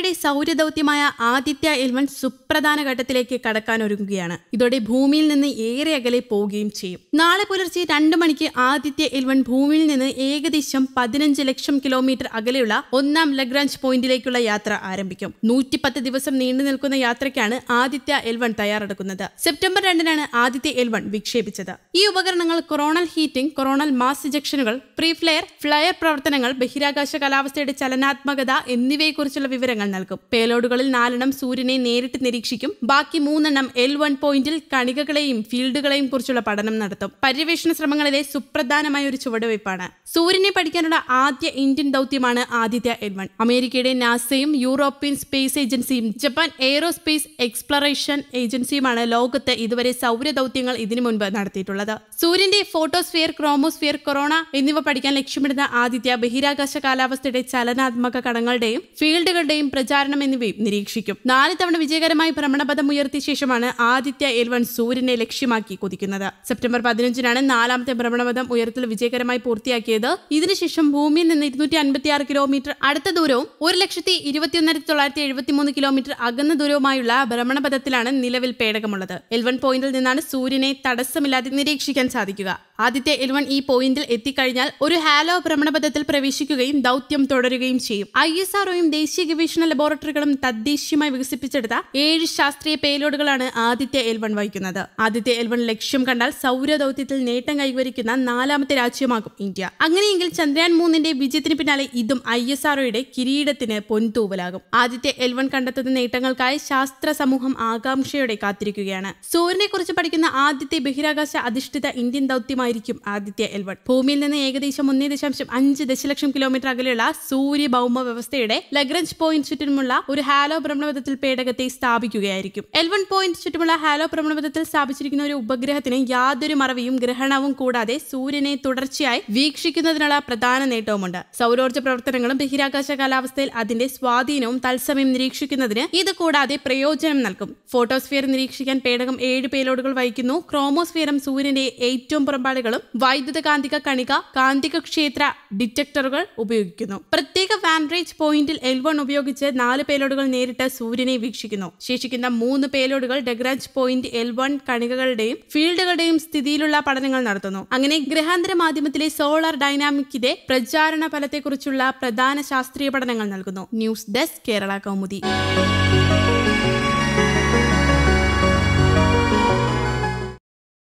അമേരിക്കയുടെ സൗരദൌത്യമായ ആദിത്യ എൽവൺ സുപ്രധാന ഘട്ടത്തിലേക്ക് കടക്കാനൊരുങ്ങുകയാണ് ഇതോടെ ഭൂമിയിൽ നിന്ന് ഏറെ അകലെ പോവുകയും ചെയ്യും നാളെ പുലർച്ചെ രണ്ട് മണിക്ക് ആദിത്യ എൽവൺ ഭൂമിയിൽ നിന്ന് ഏകദേശം പതിനഞ്ച് ലക്ഷം കിലോമീറ്റർ അകലെയുള്ള ഒന്നാം ലഗ്രാഞ്ച് പോയിന്റിലേക്കുള്ള യാത്ര ആരംഭിക്കും നൂറ്റിപ്പത്ത് ദിവസം നീണ്ടു നിൽക്കുന്ന യാത്രയ്ക്കാണ് ആദിത്യ എൽവൺ തയ്യാറെടുക്കുന്നത് സെപ്റ്റംബർ രണ്ടിനാണ് ആദിത്യ എൽവൺ വിക്ഷേപിച്ചത് ഈ ഉപകരണങ്ങൾ കൊറോണൽ ഹീറ്റിംഗ് കൊറോണൽ മാസ് ഇജക്ഷനുകൾ പ്രീ ഫ്ലെയർ ഫ്ലയർ പ്രവർത്തനങ്ങൾ ബഹിരാകാശ കാലാവസ്ഥയുടെ ചലനാത്മകത എന്നിവയെക്കുറിച്ചുള്ള വിവരങ്ങൾ നൽകും പേലോഡുകളിൽ നാലെണ്ണം സൂര്യനെ നേരിട്ട് നിരീക്ഷിക്കും ബാക്കി മൂന്നെണ്ണം എൽ വൺ പോയിന്റിൽ കണികകളെയും ഫീൽഡുകളെയും കുറിച്ചുള്ള പഠനം നടത്തും പര്യവേഷണ ശ്രമങ്ങളിലെ സുപ്രധാനമായ ഒരു ചുവടുവയ്പ്പാണ് സൂര്യനെ പഠിക്കാനുള്ള ആദ്യ ഇന്ത്യൻ ദൗത്യമാണ് ആദിത്യ എൽ വൺ അമേരിക്കയുടെ നാസയും യൂറോപ്യൻ സ്പേസ് ഏജൻസിയും ജപ്പാൻ എയ്റോസ്പേസ് എക്സ്പ്ലറേഷൻ ഏജൻസിയുമാണ് ലോകത്ത് ഇതുവരെ സൗര ദൗത്യങ്ങൾ ഇതിനു മുൻപ് നടത്തിയിട്ടുള്ളത് സൂര്യന്റെ ഫോട്ടോസ്ഫിയർ ക്രോമോസ്ഫിയർ കൊറോണ എന്നിവ പഠിക്കാൻ ലക്ഷ്യമിടുന്ന ആദിത്യ ബഹിരാകാശ കാലാവസ്ഥയുടെ ചലനാത്മക കണങ്ങളുടെയും ഫീൽഡുകളുടെയും പ്രചാരണം എന്നിവയും നിരീക്ഷിക്കും നാല് തവണ വിജയകരമായി ഭ്രമണപഥം ഉയർത്തിയ ശേഷമാണ് ആദിത്യ എൽവൺ സൂര്യനെ ലക്ഷ്യമാക്കി കുതിക്കുന്നത് സെപ്റ്റംബർ പതിനഞ്ചിനാണ് നാലാമത്തെ ഭ്രമണപഥം ഉയർത്തൽ വിജയകരമായി പൂർത്തിയാക്കിയത് ഇതിനുശേഷം ഭൂമിയിൽ നിന്ന് ഇരുന്നൂറ്റി അൻപത്തി ആറ് കിലോമീറ്റർ അടുത്ത ദൂരവും ഒരു ലക്ഷത്തി ഇരുപത്തിയൊന്നായിരത്തി തൊള്ളായിരത്തി എഴുപത്തി മൂന്ന് കിലോമീറ്റർ അകന്ന ദൂരവുമായുള്ള ഭ്രമണപഥത്തിലാണ് നിലവിൽ പേടകമുള്ളത് എൽവൺ പോയിന്റിൽ നിന്നാണ് സൂര്യനെ തടസ്സമില്ലാതെ നിരീക്ഷിക്കാൻ സാധിക്കുക ആദ്യത്തെ എൽവൺ ഈ പോയിന്റിൽ എത്തിക്കഴിഞ്ഞാൽ ഒരു ഹാലോ ഭ്രമണപഥത്തിൽ പ്രവേശിക്കുകയും ദൗത്യം തുടരുകയും ചെയ്യും ഐ എസ് ആർഒയും ദേശീയ ഗവേഷണ ലബോറട്ടറികളും തദ്ദേശീയമായി വികസിപ്പിച്ചെടുത്ത ഏഴ് ശാസ്ത്രീയ പേലോഡുകളാണ് ആദിത്യ എൽവൺ വഹിക്കുന്നത് ആദിത്യ എൽവൺ ലക്ഷ്യം കണ്ടാൽ സൗര ദൗത്യത്തിൽ നേട്ടം കൈവരിക്കുന്ന നാലാമത്തെ രാജ്യമാകും ഇന്ത്യ അങ്ങനെയെങ്കിൽ ചന്ദ്രയാൻ മൂന്നിന്റെ വിജയത്തിന് പിന്നാലെ ഇതും ഐ എസ് ആർഒയുടെ കിരീടത്തിന് പൊൻതൂവലാകും ആദിത്യ എൽവൺ കണ്ടെത്തുന്ന നേട്ടങ്ങൾക്കായി ശാസ്ത്ര സമൂഹം ആകാംക്ഷയോടെ കാത്തിരിക്കുകയാണ് സൂര്യനെ കുറിച്ച് പഠിക്കുന്ന ആദ്യത്തെ ബഹിരാകാശ അധിഷ്ഠിത ഇന്ത്യൻ ദൗത്യമായിരിക്കും ആദിത്യ എൽവൺ ഭൂമിയിൽ നിന്ന് ഏകദേശം ഒന്നേ ദശാംശം അഞ്ച് ദശലക്ഷം കിലോമീറ്റർ അകലെയുള്ള സൂര്യ ഭൗമ വ്യവസ്ഥയുടെ ലഗ്രഞ്ച് പോയിന്റ് ചുറ്റുമുള്ള ഒരു ഹാലോ ഭ്രമണപഥത്തിൽ പേടകത്തെ സ്ഥാപിക്കുകയായിരിക്കും എൽവൺ പോയിന്റ് ചുറ്റുമുള്ള ഹാലോ ഭ്രമണപഥത്തിൽ സ്ഥാപിച്ചിരിക്കുന്ന ഒരു ഉപഗ്രഹത്തിന് യാതൊരു മറവിയും ഗ്രഹണവും കൂടാതെ സൂര്യനെ തുടർച്ചയായി വീക്ഷിക്കുന്നതിനുള്ള പ്രധാന നേട്ടവുമുണ്ട് സൗരോർജ്ജ പ്രവർത്തനങ്ങളും ബഹിരാകാശ കാലാവസ്ഥയിൽ അതിന്റെ സ്വാധീനവും തത്സമയം നിരീക്ഷിക്കുന്നതിന് ഇത് കൂടാതെ പ്രയോജനം നൽകും ഫോട്ടോസ്ഫിയർ നിരീക്ഷിക്കാൻ പേടകം ഏഴ് പേലോഡുകൾ വഹിക്കുന്നു ക്രോമോസ്ഫിയറും സൂര്യന്റെ ഏറ്റവും പുറംപാടുകളും വൈദ്യുത കാന്തിക കണിക കാന്തിക ക്ഷേത്ര ഡിറ്റക്ടറുകൾ ഉപയോഗിക്കുന്നു പ്രത്യേക വാൻറേജ് പോയിന്റിൽ എൽ വൺ ഉപയോഗിച്ച് നാല് പേലോഡുകൾ നേരിട്ട് സൂര്യനെ വീക്ഷിക്കുന്നു ശേഷിക്കുന്ന മൂന്ന് പേലോഡുകൾ ഡെഗ്രാജ് പോയിന്റ് എൽ വൺ കണികകളുടെയും ഫീൽഡുകളുടെയും സ്ഥിതിയിലുള്ള പഠനങ്ങൾ നടത്തുന്നു അങ്ങനെ ഗ്രഹാന്തര മാധ്യമത്തിലെ സോളാർ ഡൈനാമിക്കിന്റെ പ്രചാരണ ഫലത്തെക്കുറിച്ചുള്ള പ്രധാന ശാസ്ത്രീയ പഠനങ്ങൾ നൽകുന്നു ന്യൂസ് ഡെസ്ക് കേരള കൗമുദി